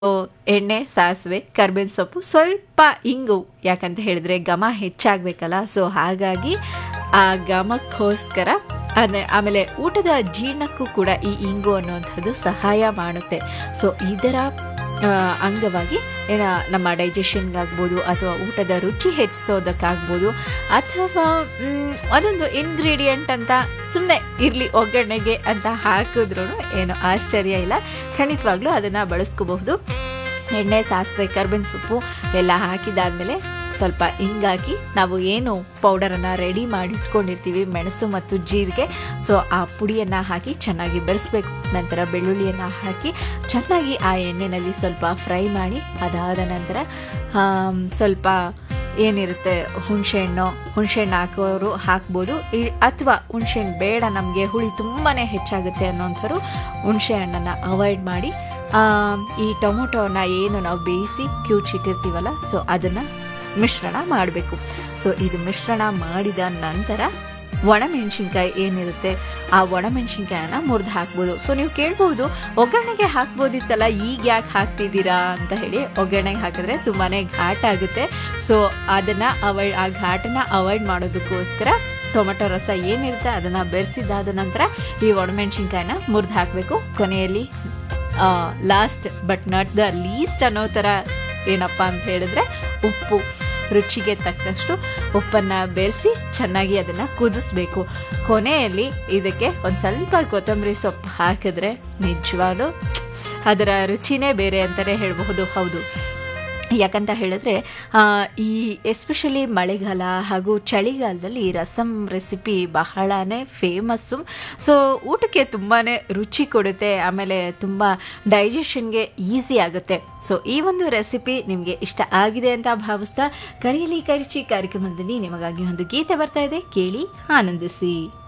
ಓ, ಎಣ್ಣೆ ಸಾಸಿವೆ ಕರ್ಬೇವಿನ ಸೊಪ್ಪು ಸ್ವಲ್ಪ ಇಂಗು ಯಾಕಂತ ಹೇಳಿದ್ರೆ ಘಮ ಹೆಚ್ಚಾಗಬೇಕಲ್ಲ ಸೊ ಹಾಗಾಗಿ ಆ ಘಮಕ್ಕೋಸ್ಕರ ಅದೇ ಆಮೇಲೆ ಊಟದ ಜೀರ್ಣಕ್ಕೂ ಕೂಡ ಈ ಇಂಗು ಅನ್ನುವಂಥದ್ದು ಸಹಾಯ ಮಾಡುತ್ತೆ ಸೊ ಇದರ ಆ, ಅಂಗವಾಗಿ ಏನ ನಮ್ಮ ಡೈಜೆಷನ್ಗಾಗ್ಬೋದು ಅಥವಾ ಊಟದ ರುಚಿ ಹೆಚ್ಚಿಸೋದಕ್ಕಾಗ್ಬೋದು ಅಥವಾ ಮ್, ಅದೊಂದು ಇಂಗ್ರೀಡಿಯೆಂಟ್ ಅಂತ ಸುಮ್ಮನೆ ಇರಲಿ ಒಗ್ಗರಣೆಗೆ ಅಂತ ಹಾಕಿದ್ರೂ ಏನು ಆಶ್ಚರ್ಯ ಇಲ್ಲ ಖಂಡಿತವಾಗ್ಲೂ ಅದನ್ನು ಬಳಸ್ಕೋಬಹುದು ಎಣ್ಣೆ ಸಾಸಿವೆ ಕರ್ಬೇವಿನ ಸೊಪ್ಪು ಎಲ್ಲ ಹಾಕಿದಾದ್ಮೇಲೆ ಸ್ವಲ್ಪ ಹಿಂಗಾಗಿ ನಾವು ಏನು ಪೌಡರನ್ನು ರೆಡಿ ಮಾಡಿ ಇಟ್ಕೊಂಡಿರ್ತೀವಿ ಮೆಣಸು ಮತ್ತು ಜೀರಿಗೆ ಸೊ ಆ ಪುಡಿಯನ್ನು ಹಾಕಿ ಚೆನ್ನಾಗಿ ಬೆರೆಸ್ಬೇಕು ನಂತರ ಬೆಳ್ಳುಳ್ಳಿಯನ್ನು ಹಾಕಿ ಚೆನ್ನಾಗಿ ಆ ಎಣ್ಣೆಯಲ್ಲಿ ಸ್ವಲ್ಪ ಫ್ರೈ ಮಾಡಿ ಅದಾದ ನಂತರ ಆಮ್, ಸ್ವಲ್ಪ ಏನಿರುತ್ತೆ ಹುಣಸೆಹಣ್ಣು ಹುಣಸೆಹಣ್ಣು ಹಾಕೋರು ಹಾಕ್ಬೋದು ಅಥವಾ ಹುಣಸೆಹಣ್ಣು ಬೇಡ ನಮಗೆ ಹುಳಿ ತುಂಬಾ ಹೆಚ್ಚಾಗುತ್ತೆ ಅನ್ನೋಂಥವ್ರು ಹುಣಸೆ ಹಣ್ಣನ್ನು ಅವಾಯ್ಡ್ ಮಾಡಿ ಆ, ಈ ಟೊಮೊಟೊನ ಏನು ನಾವು ಬೇಯಿಸಿ ಕ್ಯೂಚಿಟ್ಟಿರ್ತೀವಲ್ಲ ಸೊ ಅದನ್ನು ಮಿಶ್ರಣ ಮಾಡಬೇಕು ಸೊ ಇದು ಮಿಶ್ರಣ ಮಾಡಿದ ನಂತರ ಒಣಮೆಣಸಿನ್ಕಾಯಿ ಏನಿರುತ್ತೆ ಆ ಒಣಮೆಣಸಿನ್ಕಾಯನ್ನ ಮುರಿದು ಹಾಕ್ಬೋದು ಸೊ ನೀವು ಕೇಳ್ಬೋದು ಒಗ್ಗರಣೆಗೆ ಹಾಕ್ಬೋದಿತ್ತಲ್ಲ ಈಗ ಯಾಕೆ ಹಾಕ್ತಿದ್ದೀರಾ ಅಂತ ಹೇಳಿ ಒಗ್ಗರಣೆಗೆ ಹಾಕಿದ್ರೆ ತುಂಬಾ ಘಾಟ್ ಆಗುತ್ತೆ ಸೊ ಅದನ್ನು ಅವಾಯ್ಡ್ ಆ ಘಾಟನ್ನ ಅವಾಯ್ಡ್ ಮಾಡೋದಕ್ಕೋಸ್ಕರ ಟೊಮೆಟೊ ರಸ ಏನಿರುತ್ತೆ ಅದನ್ನು ಬೆರೆಸಿದಾದ ನಂತರ ಈ ಒಣಮೆಣಸಿನ್ಕಾಯನ್ನ ಮುರಿದು ಹಾಕಬೇಕು ಕೊನೆಯಲ್ಲಿ last but not the least ಅನ್ನೋ ಥರ ಏನಪ್ಪ ಅಂತ ಹೇಳಿದ್ರೆ ಉಪ್ಪು ರುಚಿಗೆ ತಕ್ಕಷ್ಟು ಉಪ್ಪನ್ನು ಬೆರೆಸಿ ಚೆನ್ನಾಗಿ ಅದನ್ನು ಕುದಿಸ್ಬೇಕು ಕೊನೆಯಲ್ಲಿ ಇದಕ್ಕೆ ಒಂದು ಸ್ವಲ್ಪ ಕೊತ್ತಂಬರಿ ಸೊಪ್ಪು ಹಾಕಿದ್ರೆ ನಿಜವಾಗ್ಲೂ ಅದರ ರುಚಿನೇ ಬೇರೆ ಅಂತಲೇ ಹೇಳಬಹುದು ಹೌದು ಯಾಕಂತ ಹೇಳಿದ್ರೆ ಆ, ಈ ಎಸ್ಪೆಷಲಿ ಮಳೆಗಾಲ ಹಾಗೂ ಚಳಿಗಾಲದಲ್ಲಿ ರಸಂ ರೆಸಿಪಿ ಬಹಳನೇ ಫೇಮಸ್ಸು ಸೊ ಊಟಕ್ಕೆ ತುಂಬಾ ರುಚಿ ಕೊಡುತ್ತೆ ಆಮೇಲೆ ತುಂಬ ಡೈಜೆಷನ್ಗೆ ಈಸಿ ಆಗುತ್ತೆ ಸೊ ಈ ಒಂದು ರೆಸಿಪಿ ನಿಮಗೆ ಇಷ್ಟ ಆಗಿದೆ ಅಂತ ಭಾವಿಸ್ತಾ ಕರಿಯಲಿ ಕರಿಚಿ ಕಾರ್ಯಕ್ರಮದಲ್ಲಿ ನಿಮಗಾಗಿ ಒಂದು ಗೀತೆ ಬರ್ತಾ ಇದೆ ಕೇಳಿ ಆನಂದಿಸಿ